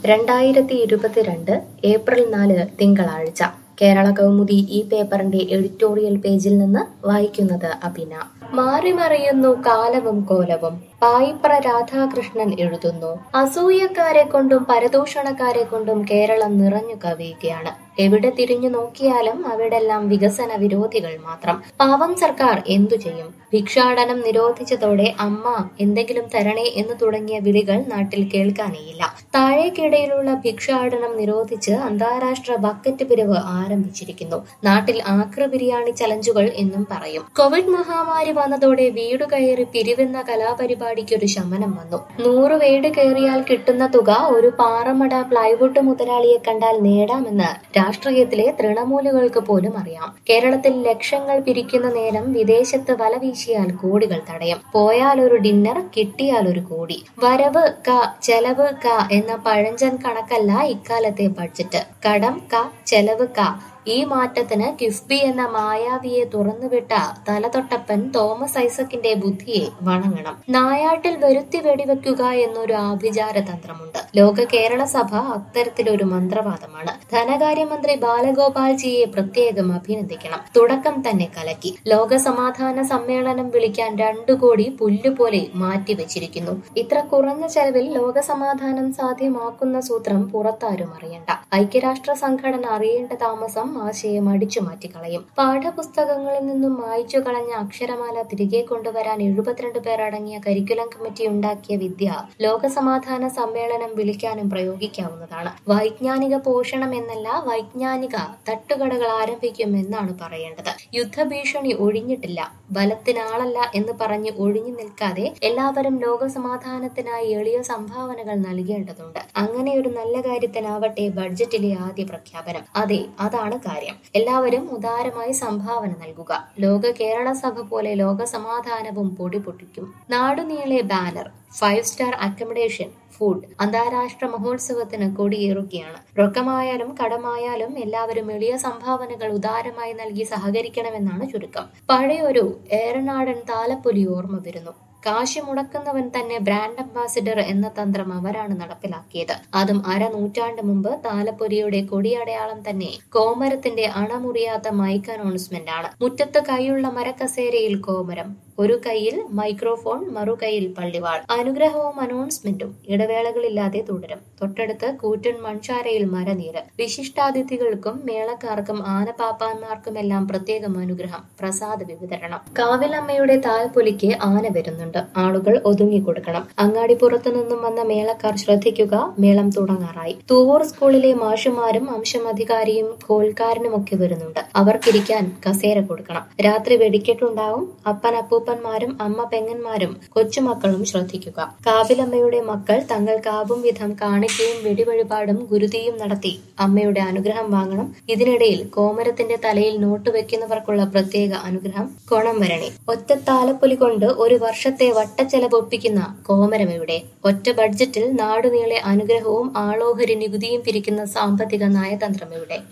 രണ്ടായിരത്തി ഇരുപത്തിരണ്ട് ഏപ്രിൽ നാല് തിങ്കളാഴ്ച കേരള കൗമുദി ഈ പേപ്പറിന്റെ എഡിറ്റോറിയൽ പേജിൽ നിന്ന് വായിക്കുന്നത് അഭിന മാറിമറിയുന്നു കാലവും കോലവും പായിപ്ര രാധാകൃഷ്ണൻ എഴുതുന്നു അസൂയക്കാരെ കൊണ്ടും പരദൂഷണക്കാരെ കൊണ്ടും കേരളം നിറഞ്ഞു കവിയുകയാണ് എവിടെ തിരിഞ്ഞു നോക്കിയാലും അവിടെല്ലാം വികസന വിരോധികൾ മാത്രം പാവം സർക്കാർ എന്തു ചെയ്യും ഭിക്ഷാടനം നിരോധിച്ചതോടെ അമ്മ എന്തെങ്കിലും തരണേ എന്ന് തുടങ്ങിയ വിളികൾ നാട്ടിൽ കേൾക്കാനേയില്ല താഴേക്കിടയിലുള്ള ഭിക്ഷാടനം നിരോധിച്ച് അന്താരാഷ്ട്ര ബക്കറ്റ് പിരിവ് ആരംഭിച്ചിരിക്കുന്നു നാട്ടിൽ ആക്ര ബിരിയാണി ചലഞ്ചുകൾ എന്നും പറയും കോവിഡ് മഹാമാരി വന്നതോടെ വീട് കയറി പിരിവെന്ന കലാപരിപാടിക്ക് ഒരു ശമനം വന്നു നൂറ് വീട് കയറിയാൽ കിട്ടുന്ന തുക ഒരു പാറമട പ്ലൈവുഡ് മുതലാളിയെ കണ്ടാൽ നേടാമെന്ന് രാഷ്ട്രീയത്തിലെ തൃണമൂലുകൾക്ക് പോലും അറിയാം കേരളത്തിൽ ലക്ഷങ്ങൾ പിരിക്കുന്ന നേരം വിദേശത്ത് വല വീശിയാൽ കോടികൾ തടയും പോയാൽ ഒരു ഡിന്നർ കിട്ടിയാൽ ഒരു കോടി വരവ് ക ചെലവ് ക എന്ന പഴഞ്ചൻ കണക്കല്ല ഇക്കാലത്തെ ബഡ്ജറ്റ് കടം ക ചെലവ് ക ഈ മാറ്റത്തിന് കിഫ്ബി എന്ന മായാവിയെ തുറന്നുവിട്ട തലതൊട്ടപ്പൻ തോമസ് ഐസക്കിന്റെ ബുദ്ധിയെ വണങ്ങണം നായാട്ടിൽ വരുത്തി വെടിവെക്കുക എന്നൊരു ആഭിചാര തന്ത്രമുണ്ട് ലോക കേരള സഭ അത്തരത്തിലൊരു മന്ത്രവാദമാണ് ധനകാര്യമന്ത്രി ബാലഗോപാൽജിയെ പ്രത്യേകം അഭിനന്ദിക്കണം തുടക്കം തന്നെ കലക്കി ലോക സമാധാന സമ്മേളനം വിളിക്കാൻ രണ്ടു കോടി പുല്ലുപോലെ മാറ്റിവെച്ചിരിക്കുന്നു ഇത്ര കുറഞ്ഞ ചെലവിൽ ലോക സമാധാനം സാധ്യമാക്കുന്ന സൂത്രം പുറത്താരും അറിയണ്ട ഐക്യരാഷ്ട്ര സംഘടന അറിയേണ്ട താമസം ആശയം അടിച്ചു മാറ്റിക്കളയും പാഠപുസ്തകങ്ങളിൽ നിന്നും മായ്ച്ചു കളഞ്ഞ അക്ഷരമാല തിരികെ കൊണ്ടുവരാൻ എഴുപത്തിരണ്ട് പേർ അടങ്ങിയ കരിക്കുലം കമ്മിറ്റി ഉണ്ടാക്കിയ വിദ്യ ലോകസമാധാന സമ്മേളനം വിളിക്കാനും പ്രയോഗിക്കാവുന്നതാണ് വൈജ്ഞാനിക പോഷണം എന്നല്ല വൈജ്ഞാനിക തട്ടുകടകൾ ആരംഭിക്കും എന്നാണ് പറയേണ്ടത് യുദ്ധഭീഷണി ഒഴിഞ്ഞിട്ടില്ല ബലത്തിനാളല്ല എന്ന് പറഞ്ഞ് ഒഴിഞ്ഞു നിൽക്കാതെ എല്ലാവരും ലോകസമാധാനത്തിനായി എളിയ സംഭാവനകൾ നൽകേണ്ടതുണ്ട് അങ്ങനെ ഒരു നല്ല കാര്യത്തിനാവട്ടെ ബഡ്ജറ്റിലെ ആദ്യ പ്രഖ്യാപനം അതെ അതാണ് കാര്യം എല്ലാവരും ഉദാരമായി സംഭാവന നൽകുക ലോക കേരള സഭ പോലെ ലോക സമാധാനവും പൊടി പൊട്ടിക്കും നാടുനീളെ banner five star accommodation food അന്താരാഷ്ട്ര മഹോത്സവത്തിന് കൊടിയേറുകയാണ് റൊക്കമായാലും കടമായാലും എല്ലാവരും എളിയ സംഭാവനകൾ ഉദാരമായി നൽകി സഹകരിക്കണമെന്നാണ് ചുരുക്കം പഴയൊരു ഏറനാടൻ താലപ്പൊലി ഓർമ്മ വരുന്നു കാശ് മുടക്കുന്നവൻ തന്നെ ബ്രാൻഡ് അംബാസിഡർ എന്ന തന്ത്രം അവരാണ് നടപ്പിലാക്കിയത് അതും അര നൂറ്റാണ്ട് മുമ്പ് താലപ്പൊലിയുടെ കൊടിയടയാളം തന്നെ കോമരത്തിന്റെ അണമുറിയാത്ത മൈക്ക് അനൗൺസ്മെന്റ് ആണ് മുറ്റത്ത് കൈയുള്ള മരക്കസേരയിൽ കോമരം ഒരു കൈയിൽ മൈക്രോഫോൺ മറു കൈയിൽ പള്ളിവാൾ അനുഗ്രഹവും അനൗൺസ്മെന്റും ഇടവേളകളില്ലാതെ തുടരും തൊട്ടടുത്ത് കൂറ്റൻ മൺചാരയിൽ മരനീര് വിശിഷ്ടാതിഥികൾക്കും മേളക്കാർക്കും ആനപാപ്പാന്മാർക്കുമെല്ലാം പ്രത്യേകം അനുഗ്രഹം പ്രസാദ വിതരണം കാവിലമ്മയുടെ താൽപ്പൊലിക്ക് ആന വരുന്നുണ്ട് ആളുകൾ ഒതുങ്ങിക്കൊടുക്കണം അങ്ങാടിപ്പുറത്തു നിന്നും വന്ന മേളക്കാർ ശ്രദ്ധിക്കുക മേളം തുടങ്ങാറായി തൂവൂർ സ്കൂളിലെ മാഷുമാരും അംശമധികാരിയും കോൽക്കാരനുമൊക്കെ വരുന്നുണ്ട് അവർക്കിരിക്കാൻ കസേര കൊടുക്കണം രാത്രി വെടിക്കെട്ടുണ്ടാവും അപ്പൻ അപ്പൂപ്പന്മാരും അമ്മ പെങ്ങന്മാരും കൊച്ചുമക്കളും ശ്രദ്ധിക്കുക കാവിലമ്മയുടെ മക്കൾ തങ്ങൾക്കാവും വിധം കാണിക്കയും വെടിവഴിപാടും ഗുരുതിയും നടത്തി അമ്മയുടെ അനുഗ്രഹം വാങ്ങണം ഇതിനിടയിൽ കോമരത്തിന്റെ തലയിൽ നോട്ട് വെക്കുന്നവർക്കുള്ള പ്രത്യേക അനുഗ്രഹം കൊണം വരണി ഒറ്റ താലപ്പൊലി കൊണ്ട് ഒരു വർഷത്തെ വട്ടച്ചെലവ് ഒപ്പിക്കുന്ന കോമരം ഇവിടെ ഒറ്റ ബഡ്ജറ്റിൽ നാടുനീളെ അനുഗ്രഹവും ആളോഹരി നികുതിയും പിരിക്കുന്ന സാമ്പത്തിക നയതന്ത്രം ഇവിടെ